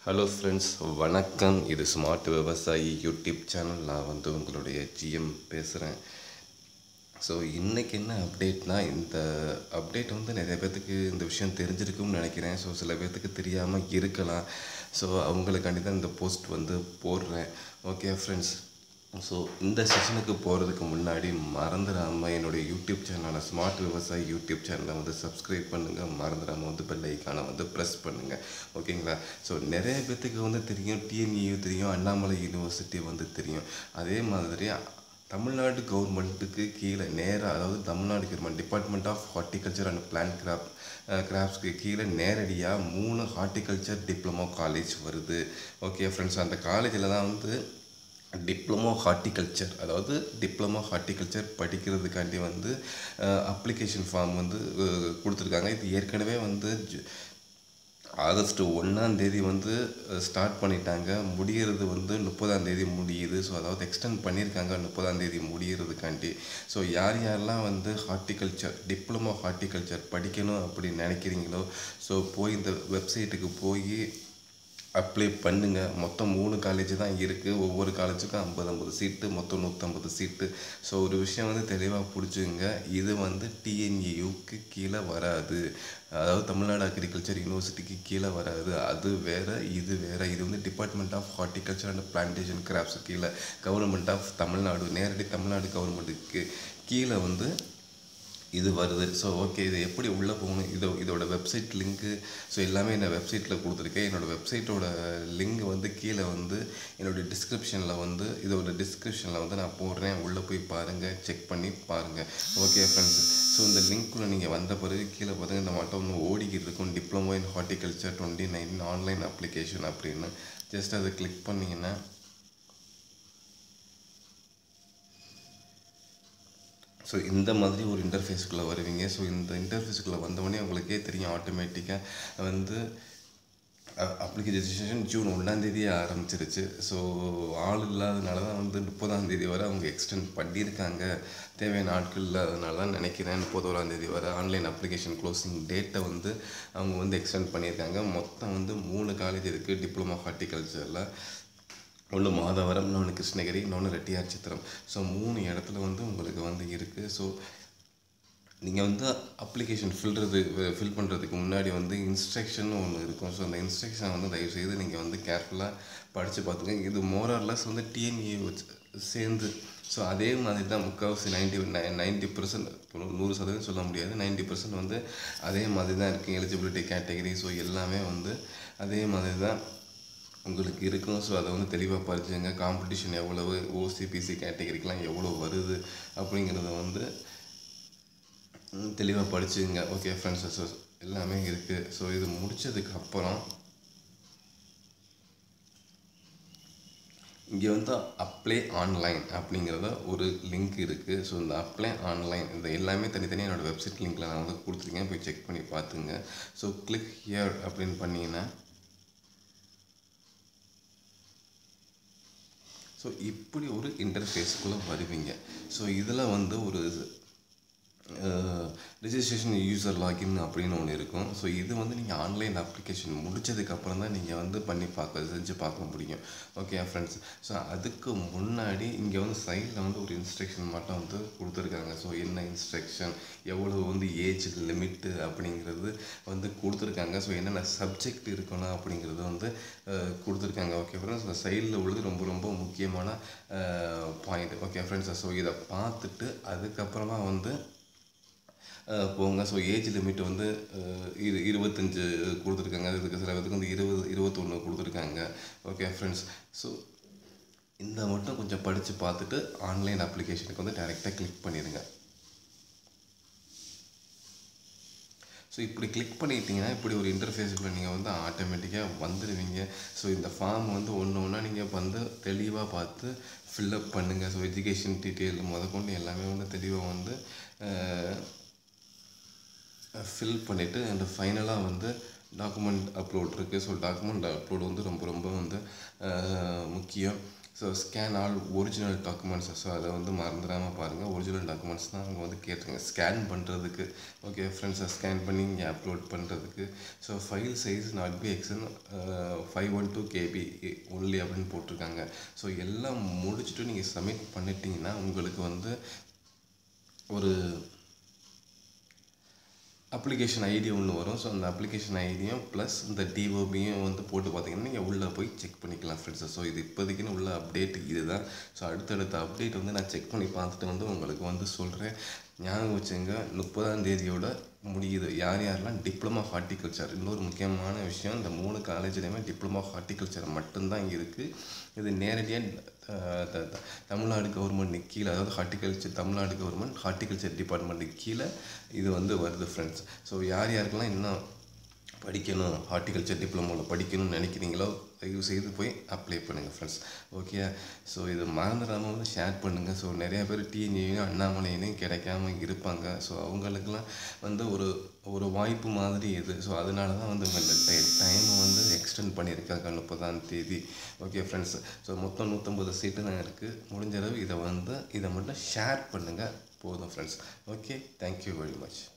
hello friends வணக்கம் இது smart Vivasayi YouTube channel நான் வந்து உங்களுடைய ஜிஎம் பேசுகிறேன் ஸோ இன்றைக்கி என்ன அப்டேட்னா இந்த அப்டேட் வந்து நிறைய பேர்த்துக்கு இந்த விஷயம் தெரிஞ்சிருக்கும்னு நினைக்கிறேன் ஸோ சில பேர்த்துக்கு தெரியாமல் இருக்கலாம் ஸோ அவங்களுக்காண்டி தான் இந்த போஸ்ட் வந்து போடுறேன் ஓகே ஃப்ரெண்ட்ஸ் ஸோ இந்த செஷனுக்கு போகிறதுக்கு முன்னாடி மறந்துடாமல் என்னுடைய யூடியூப் சேனலான ஸ்மார்ட் விவசாயி யூடியூப் சேனலை வந்து சப்ஸ்கிரைப் பண்ணுங்கள் மறந்துடாமல் வந்து பெல் ஐக்கானை வந்து ப்ரெஸ் பண்ணுங்கள் ஓகேங்களா ஸோ நிறைய பேர்த்துக்கு வந்து தெரியும் டிஎன்இயூ தெரியும் அண்ணாமலை யூனிவர்சிட்டி வந்து தெரியும் அதே மாதிரி தமிழ்நாடு கவர்மெண்ட்டுக்கு கீழே நேராக அதாவது Tamil Nadu government department of horticulture and plant crop கிராப்ஸ்க்கு கீழே நேரடியாக மூணு ஹார்ட்டிகல்ச்சர் டிப்ளமோ காலேஜ் வருது ஓகே ஃப்ரெண்ட்ஸ் அந்த காலேஜில் தான் வந்து டிப்ளமோ ஹார்ட்டிகல்ச்சர் அதாவது டிப்ளமோ ஹார்ட்டிகல்ச்சர் படிக்கிறதுக்காண்டி வந்து அப்ளிகேஷன் ஃபார்ம் வந்து அஹ், கொடுத்துருக்காங்க இது ஏற்கனவே வந்து ஜு- ஆகஸ்ட் ஒன்றாம் தேதி வந்து ஸ்டார்ட் பண்ணிட்டாங்க முடியறது வந்து முப்பதாம் தேதி முடியுது ஸோ அதாவது எக்ஸ்டெண்ட் பண்ணியிருக்காங்க முப்பதாம் தேதி முடியறதுக்காண்டி ஸோ யார் யாரெல்லாம் வந்து ஹார்ட்டிகல்ச்சர் டிப்ளமோ ஹார்ட்டிகல்ச்சர் படிக்கணும் அப்படின்னு நினைக்கிறீங்களோ ஸோ போய் இந்த வெப்சைட்டுக்கு போய் அப்ளை பண்ணுங்க மொத்தம் மூணு காலேஜ் தான் இருக்குது ஒவ்வொரு காலேஜுக்கும் ஐம்பது ஐம்பது சீட்டு மொத்தம் நூற்றம்பது சீட்டு ஸோ ஒரு விஷயம் வந்து தெளிவாக பிடிச்சிங்க இது வந்து டிஎன்இயூக்கு கீழே வராது அதாவது தமிழ்நாடு அக்ரிகல்ச்சர் யூனிவர்சிட்டிக்கு கீழே வராது அது வேற இது வேற இது வந்து department of horticulture and plantation crops கீழே கவர்மெண்ட் ஆஃப் தமிழ்நாடு நேரடி தமிழ்நாடு கவர்மெண்ட்டுக்கு கீழே வந்து இது வருது ஸோ ஓகே இது எப்படி உள்ளே போகணும் இதோ இதோட வெப்சைட் லிங்க்கு ஸோ எல்லாமே இந்த வெப்சைட்டில் கொடுத்துருக்கேன் என்னோடய வெப்சைட்டோட லிங்க் வந்து கீழே வந்து என்னோடய டிஸ்கிரிப்ஷனில் வந்து இதோட டிஸ்கிரிப்ஷனில் வந்து நான் போடுறேன் உள்ளே போய் பாருங்கள் செக் பண்ணி பாருங்கள் ஓகே ஃப்ரெண்ட்ஸ் ஸோ இந்த லிங்க்குள்ளே நீங்கள் வந்த பிறகு கீழே பார்த்தீங்கன்னா இந்த மட்டும் ஒன்று ஓடிக்கிட்டு இருக்கும் diploma in horticulture twenty nine online application அப்படின்னு ஜஸ்ட் அதை கிளிக் பண்ணிங்கன்னா ஸோ இந்த மாதிரி ஒரு இன்டர்ஃபேஸ்க்குள்ளே வருவீங்க ஸோ இந்த இன்டர்ஃபேஸ்க்குள்ளே வந்தவொடனே உங்களுக்கே தெரியும் ஆட்டோமேட்டிக்காக வந்து அப்ளிகேஷன் ஜூன் ஒன்றாந்தேதியே ஆரம்பிச்சிருச்சு ஸோ ஆள் இல்லாதனால தான் வந்து முப்பதாம் தேதி வரை அவங்க எக்ஸ்டெண்ட் பண்ணியிருக்காங்க தேவையான ஆட்கள் இல்லாதனால தான் நினைக்கிறேன் முப்பத்தோராம் தேதி வரை ஆன்லைன் அப்ளிகேஷன் க்ளோசிங் டேட்டை வந்து அவங்க வந்து எக்ஸ்டெண்ட் பண்ணியிருக்காங்க மொத்தம் வந்து மூணு காலேஜ் இருக்குது டிப்ளமோ ஹார்ட்டிகல்ச்சரில் ஒன்று மாதவரம் இன்னொன்று கிருஷ்ணகிரி இன்னொன்று ரெட்டியார் சித்திரம் ஸோ மூணு இடத்துல வந்து உங்களுக்கு வந்து இருக்குது ஸோ நீங்கள் வந்து அப்ளிகேஷன் ஃபில்றது ஃபில் பண்ணுறதுக்கு முன்னாடி வந்து இன்ஸ்ட்ரக்ஷன் ஒன்று இருக்கும் ஸோ அந்த இன்ஸ்ட்ரக்ஷனை வந்து தயவுசெய்து நீங்கள் வந்து கேர்ஃபுல்லாக படித்து பார்த்துக்கோங்க இது மோரர்லெஸ் வந்து டிஎன்இ வச்சு சேர்ந்து ஸோ அதே மாதிரி தான் முக்கால்வாசி நைன்டி நைன்டி பர்சன்ட் நூறு சதவீதம் சொல்ல முடியாது நைன்டி பர்சன்ட் வந்து அதே மாதிரி தான் இருக்குது எலிஜிபிலிட்டி கேட்டகரி ஸோ எல்லாமே வந்து அதே மாதிரி தான் உங்களுக்கு இருக்கும் ஸோ அதை வந்து தெளிவாக படிச்சுங்க காம்படிஷன் எவ்வளவு ஓசிபிசி கேட்டகரிக்கெலாம் எவ்வளோ வருது அப்படிங்கிறத வந்து தெளிவாக படிச்சுங்க ஓகே ஃப்ரெண்ட்ஸ் ஸோ எல்லாமே இருக்குது ஸோ இது முடிச்சதுக்கு அப்புறம் இங்கே வந்து அப்ளை ஆன்லைன் அப்படிங்கிறத ஒரு லிங்க் இருக்குது ஸோ இந்த அப்ளை ஆன்லைன் இந்த எல்லாமே தனித்தனியாக என்னோடய வெப்சைட் லிங்க்கில் நான் வந்து கொடுத்துருக்கேன் போய் செக் பண்ணி பார்த்துங்க ஸோ கிளிக் ஹியர் அப்படின்னு பண்ணிங்கன்னா ஸோ இப்படி ஒரு இன்டர்ஃபேஸ்க்குள்ளே வருவீங்க ஸோ இதில் வந்து ஒரு ரிஜிஸ்ட்ரேஷன் யூசர் லாகின் அப்படின்னு ஒன்று இருக்கும் ஸோ இது வந்து நீங்கள் ஆன்லைன் அப்ளிகேஷன் முடிச்சதுக்கப்புறம் தான் நீங்கள் வந்து பண்ணி பார்க்க செஞ்சு பார்க்க முடியும் ஓகே ஃப்ரெண்ட்ஸ் ஸோ அதுக்கு முன்னாடி இங்கே வந்து சைடில் வந்து ஒரு இன்ஸ்ட்ரக்ஷன் மட்டும் வந்து கொடுத்துருக்காங்க ஸோ என்ன இன்ஸ்ட்ரக்ஷன் எவ்வளோ வந்து ஏஜ் லிமிட்டு அப்படிங்கிறது வந்து கொடுத்துருக்காங்க ஸோ என்னென்ன சப்ஜெக்ட் இருக்கணும் அப்படிங்கிறது வந்து அஹ், கொடுத்துருக்காங்க ஓகே ஃப்ரெண்ட்ஸ் இந்த சைடில் உள்ளது ரொம்ப ரொம்ப முக்கியமான பாயிண்ட் ஓகே ஃப்ரெண்ட்ஸ் ஸோ இதை பார்த்துட்டு அதுக்கப்புறமா வந்து அஹ் போங்க ஸோ ஏஜ் லிமிட் வந்து அஹ் இரு இருபத்தஞ்சு கொடுத்துருக்காங்க இதுக்கு சில பேருக்கு வந்து இருபது இருபத்தொன்று கொடுத்துருக்காங்க ஓகே ஃப்ரெண்ட்ஸ் ஸோ இந்த மட்டும் கொஞ்சம் படித்து பார்த்துட்டு ஆன்லைன் அப்ளிகேஷனுக்கு வந்து டைரெக்டாக கிளிக் பண்ணிடுங்க ஸோ இப்படி கிளிக் பண்ணிட்டீங்கன்னா இப்படி ஒரு இன்டர்ஃபேஸுக்குள்ளே நீங்கள் வந்து ஆட்டோமேட்டிக்காக வந்துடுவீங்க ஸோ இந்த ஃபார்ம் வந்து ஒன்று ஒன்றா நீங்கள் வந்து தெளிவாக பார்த்து ஃபில்லப் பண்ணுங்கள் ஸோ எஜுகேஷன் டீட்டெயில் முதற்கொண்டு எல்லாமே வந்து தெளிவாக வந்து ஃபில் பண்ணிவிட்டு அண்ட் ஃபைனலாக வந்து டாக்குமெண்ட் அப்லோட் இருக்குது ஸோ டாக்குமெண்ட் அப்லோட் வந்து ரொம்ப ரொம்ப வந்து அஹ், முக்கியம் so scan all original documents so அதை வந்து மறந்துடாமல் பாருங்கள் ஒரிஜினல் டாக்குமெண்ட்ஸ் தான் அவங்க வந்து கேட்டிருங்க ஸ்கேன் பண்ணுறதுக்கு ஓகே ஃப்ரெண்ட்ஸை ஸ்கேன் பண்ணி இங்கே அப்லோட் பண்ணுறதுக்கு so file size not be exceeding five one two KB only அப்படின்னு போட்டிருக்காங்க ஸோ எல்லாம் முடிச்சுட்டு நீங்கள் சப்மிட் பண்ணிட்டீங்கன்னா உங்களுக்கு வந்து ஒரு அப்ளிகேஷன் ஐடி ஒன்று வரும் ஸோ அந்த அப்ளிகேஷன் ஐடியும் ப்ளஸ் இந்த டிஓபியும் வந்து போட்டு பார்த்தீங்கன்னா நீங்கள் உள்ளே போய் செக் பண்ணிக்கலாம் ஃப்ரெண்ட்ஸு ஸோ இது இப்போதைக்குன்னு உள்ள அப்டேட் இதுதான் ஸோ அடுத்தடுத்த அப்டேட் வந்து நான் செக் பண்ணி பார்த்துட்டு வந்து உங்களுக்கு வந்து சொல்கிறேன் ஞாபகம் வச்சுங்க முப்பதாம் தேதியோட முடியுது யார் யாரெல்லாம் டிப்ளமா ஹார்ட்டிகல்ச்சர் இன்னொரு முக்கியமான விஷயம் இந்த மூணு காலேஜ்லேயுமே டிப்ளமா ஹார்ட்டிகல்ச்சர் மட்டும்தான் இருக்குது இது நேரடியாக தமிழ்நாடு கவர்மெண்ட் கீழே அதாவது ஹார்ட்டிகல்ச்சர் தமிழ்நாடு கவர்மெண்ட் ஹார்ட்டிகல்ச்சர் டிபார்ட்மெண்ட்டுக்கு கீழே இது வந்து வருது ஃப்ரெண்ட்ஸ் ஸோ யார் யாருக்கெல்லாம் இன்னும் படிக்கணும் ஹார்ட்டிகல்ச்சர் டிப்ளமோவில் படிக்கணும்னு நினைக்கிறீங்களோ தயவு செய்து போய் அப்ளை பண்ணுங்கள் ஃப்ரெண்ட்ஸ் ஓகே ஸோ இது மறந்துடாமல் வந்து ஷேர் பண்ணுங்கள் ஸோ நிறைய பேர் டிஎன்ஜியும் அண்ணாமலையிலையும் கிடைக்காம இருப்பாங்க ஸோ அவங்களுக்கெல்லாம் வந்து ஒரு ஒரு வாய்ப்பு மாதிரி இது ஸோ அதனால தான் வந்து இந்த டைம் வந்து எக்ஸ்டெண்ட் பண்ணியிருக்காங்க முப்பதாம் தேதி ஓகே ஃப்ரெண்ட்ஸ் ஸோ மொத்தம் நூற்றம்பது சீட்டு தான் இருக்குது முடிஞ்ச அளவு இதை வந்து இதை மட்டும் ஷேர் பண்ணுங்கள் போதும் friends okay thank you very much